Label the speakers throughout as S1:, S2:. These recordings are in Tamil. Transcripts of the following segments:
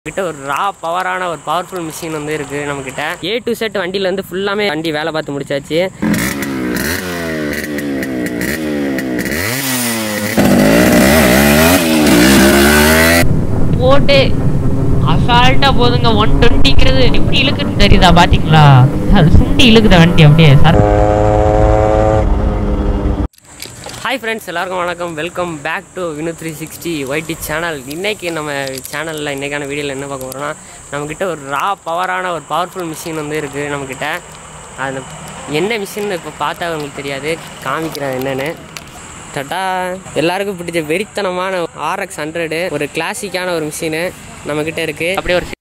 S1: கிட்ட ஒரு ரா பவரான ஒரு பவர்ஃபுல் மிஷின் வந்து இருக்கு நம்ம கிட்ட ஏ டு செட் வண்டியில இருந்து ஃபுல்லாமே வண்டி வேலை பார்த்து முடிச்சாச்சு
S2: போட்டு அசால்ட்டா போதுங்க ஒன் டுவெண்ட்டிங்கிறது எப்படி இழுக்குன்னு தெரியுதா பாத்தீங்களா அது சுண்டி இழுக்குத வண்டி அப்படியே சார்
S1: ஹாய் ஃப்ரெண்ட்ஸ் எல்லாருக்கும் வணக்கம் welcome back to Vinu three sixty YT channel இன்னைக்கு நம்ம சேனலில் இன்றைக்கான வீடியோவில் என்ன பார்க்க போகிறோம்னா நம்மக்கிட்ட ஒரு ரா பவரான ஒரு பவர்ஃபுல் மிஷின் வந்து இருக்குது நம்மக்கிட்ட அது என்ன மிஷின் இப்போ பார்த்தா உங்களுக்கு தெரியாது காமிக்கிறேன் என்னென்னு டட்டா எல்லாருக்கும் பிடிச்ச வெறித்தனமான ஆர்எக்ஸ் ஹண்ட்ரடு ஒரு கிளாசிக்கான ஒரு மிஷினு நம்மக்கிட்ட இருக்குது
S2: அப்படியே ஒரு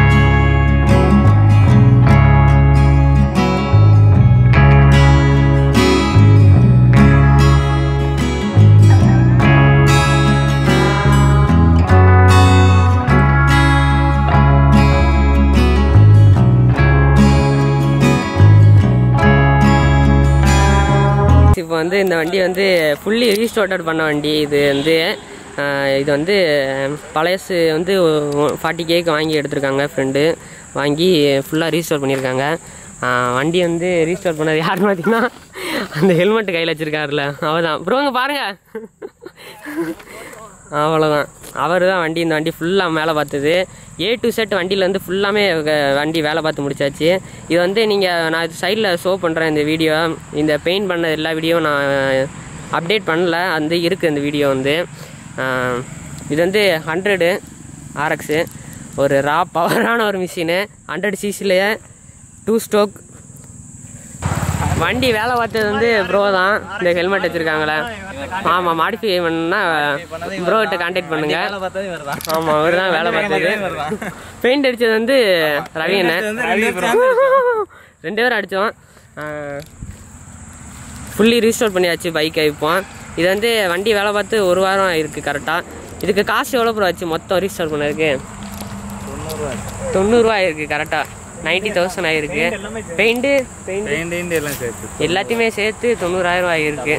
S1: இப்போ வந்து இந்த வண்டி வந்து ஃபுல்லி ரீஸ்டோர்டட் பண்ண வண்டி இது வந்து ஆஹ், இது வந்து பழையசு வந்து ஃபார்ட்டி கேக்கு வாங்கி எடுத்திருக்காங்க ஃப்ரெண்டு வாங்கி ஃபுல்லாக ரீஸ்டோர் பண்ணியிருக்காங்க ஆஹ், வண்டி வந்து ரீஸ்டோர் பண்ணது யாருன்னு பார்த்தீங்கன்னா அந்த ஹெல்மெட் கையில் வச்சுருக்காருல அவர் தான் ப்ரோங்க பாருங்கள் அவ்வளோதான் அவர் தான் வண்டி இந்த வண்டி ஃபுல்லாக மேலே பார்த்தது ஏ டு செட் வண்டியிலேருந்து ஃபுல்லாமே வண்டி வேலை பார்த்து முடிச்சாச்சு இது வந்து நீங்கள் நான் சைடில் ஷோ பண்ணுறேன் இந்த வீடியோ இந்த பெயிண்ட் பண்ண எல்லா வீடியோவும் நான் அப்டேட் பண்ணல அந்த இருக்குது இந்த வீடியோ வந்து ஆஹ், இது வந்து ஹண்ட்ரடு ஆர்எக்ஸு ஒரு ரா பவரான ஒரு மிஷினு ஹண்ட்ரட் சிசிலேயே டூ ஸ்டோக் வண்டி வேலை பார்த்தது வந்து ப்ரோ தான் இந்த ஹெல்மெட் வச்சிருக்காங்களே ஆமாம் மாடிஃபை பண்ணா ப்ரோ கிட்ட கான்டாக்ட் பண்ணுங்க ஆமாம் அவர் தான் வேலை பார்த்தது பெயிண்ட் அடிச்சது வந்து ரவி அண்ணன் ரெண்டு பேரும் அடித்தோம் ஃபுல்லி ரீஸ்டோர் பண்ணியாச்சு பைக்கை இப்போ இது வந்து வண்டி வேலை பார்த்து ஒரு வாரம் இருக்குது கரெக்டாக இதுக்கு காசு எவ்வளோ ப்ரோ ஆச்சு மொத்தம் ரீஸ்டோர் பண்ணதுக்கு தொண்ணூறுரூவா இருக்குது கரெக்டாக நைன்டி தௌசண்ட் ஆயிருக்கு பெயிண்ட்டு பெயிண்ட்
S3: பெயிண்ட் எல்லாம் சேர்த்து
S1: எல்லாத்தையுமே சேர்த்து தொண்ணூறாயிரம் ஆகிருக்கு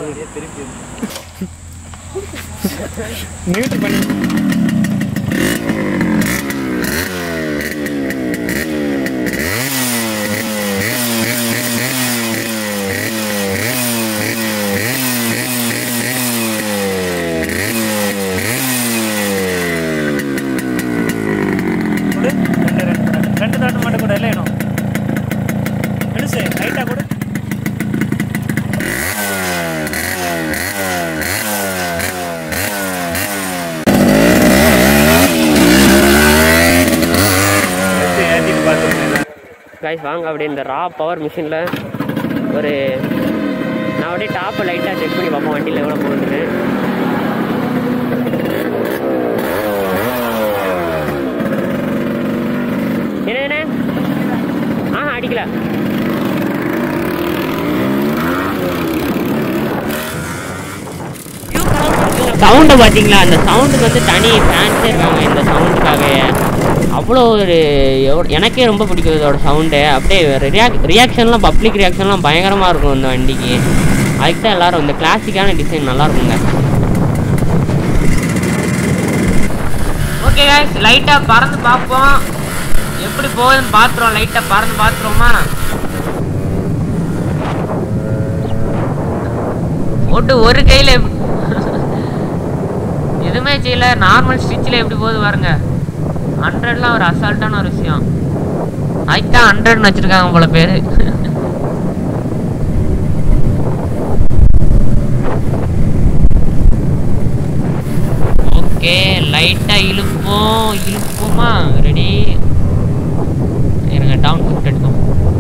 S3: மியூட் பண்ணி கொடு. ரெண்டு ரெண்டு ரெண்டு தாட்டு மட்டும் கூட இல்லை வேணும் பெருசு லைட்டாக கொடு எடுத்து ஏற்றிட்டு பார்த்துருக்கேன்
S1: கைஸ் வாங்க அப்படியே இந்த ரா பவர் மிஷினில் ஒரு நான் அப்படியே டாப்பை லைட்டாக செக் பண்ணி பார்ப்போம் வண்டியில் எவ்வளோ போகுதுன்னு என்ன என்ன ஆ அடிக்கல
S2: சவுண்டை பார்த்தீங்களா அந்த சவுண்டுக்கு வந்து தனி ஃபேன்ஸே இருக்காங்க இந்த சவுண்டுக்காகவே அவ்வளோ ஒரு எவ்வளோ- எனக்கே ரொம்ப பிடிக்கும் இதோட சவுண்டு அப்படியே ரியாக் ரியாக்ஷன்லாம் பப்ளிக் ரியாக்ஷன்லாம் பயங்கரமாக இருக்கும் இந்த வண்டிக்கு அதுக்கு தான் எல்லாரும் இந்த கிளாசிக்கான டிசைன் நல்லா இருக்குங்க ஓகே guys லைட்டாக பறந்து பார்ப்போம் எப்படி போகுதுன்னு பார்த்துருவோம் லைட்டாக பறந்து பார்த்துருவோமா ஓட்டு ஒரு கையில் எதுவுமே செய்யல நார்மல் ஸ்டிச்சில் எப்படி போகுது பாருங்க ஹண்ட்ரட்லாம் ஒரு அசால்ட்டான ஒரு விஷயம் அதுக்கு தான் ஹண்ட்ரட்னு வச்சுருக்காங்க போல பேர் ஓகே லைட்டாக இழுப்போம் இழுப்போமா ரெடி இருங்க டவுன் ஷிஃப்ட் எடுக்கும்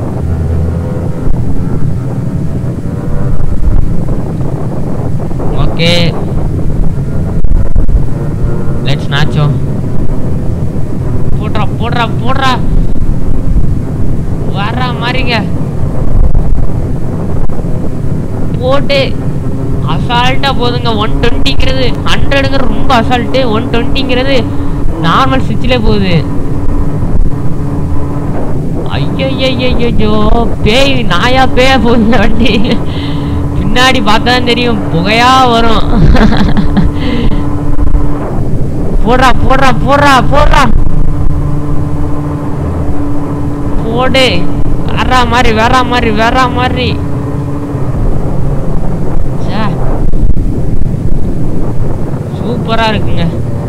S2: ஓகே லெட்ஸ் நாச்சோ போடுறா போடுறா போடுறா வர்றா மாதிரிங்க போட்டு அசால்ட்டாக போதுங்க ஒன் டுவெண்ட்டிங்கிறது ஹண்ட்ரடுங்கிறது ரொம்ப அசால்ட்டு ஒன் டுவெண்ட்டிங்கிறது நார்மல் ஸ்விட்சிலே போகுது ஐயோ பேய் நாயா பேயா போகுது இந்த வண்டி பின்னாடி பார்த்தா தான் தெரியும் புகையா வரும் போடுறா போடுறா போடுறா போடுறா ஓடு வேற மாதிரி வேற மாதிரி வேற மாதிரி ச்சே. சூப்பரா இருக்குங்க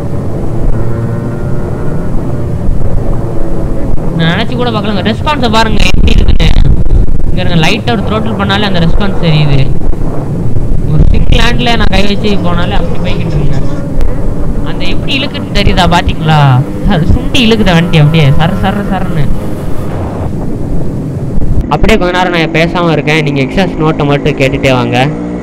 S2: நான் நினைச்சு கூட பார்க்கலங்க ரெஸ்பான்ஸை பாருங்க எப்படி இருக்குன்னு இங்க இருங்க லைட்டா ஒரு த்ரோட்டில் பண்ணாலே அந்த ரெஸ்பான்ஸ் தெரியுது ஒரு சிங்கிள் ஹேண்ட்ல நான் கை வச்சு போனாலே அப்படி போய்கிட்டு இருக்கேன் அந்த எப்படி இழுக்குன்னு தெரியுதா பாத்தீங்களா அது சுண்டி இழுக்குத வண்டி அப்படியே சர சர சரன்னு அப்படியே கொஞ்ச நேரம் நான் பேசாம இருக்கேன் நீங்க எக்ஸாஸ் நோட்டை மட்டும் கேட்டுட்டே வாங்க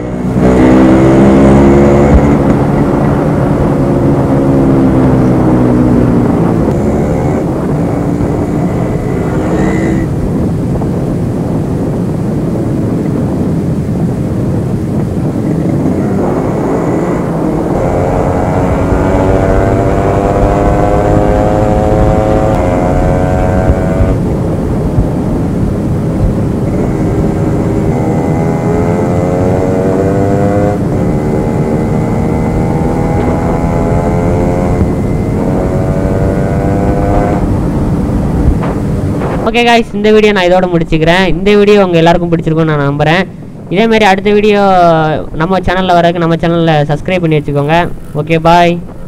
S2: ஓகே காய்ஸ் இந்த வீடியோ நான் இதோட முடிச்சுக்கிறேன் இந்த வீடியோ உங்கள் எல்லாருக்கும் பிடிச்சிருக்கும்னு நான் நம்புகிறேன் இதே மாதிரி அடுத்த வீடியோ நம்ம சேனலில் வரக்கு நம்ம சேனலில் சப்ஸ்கிரைப் பண்ணி வச்சுக்கோங்க ஓகே பாய்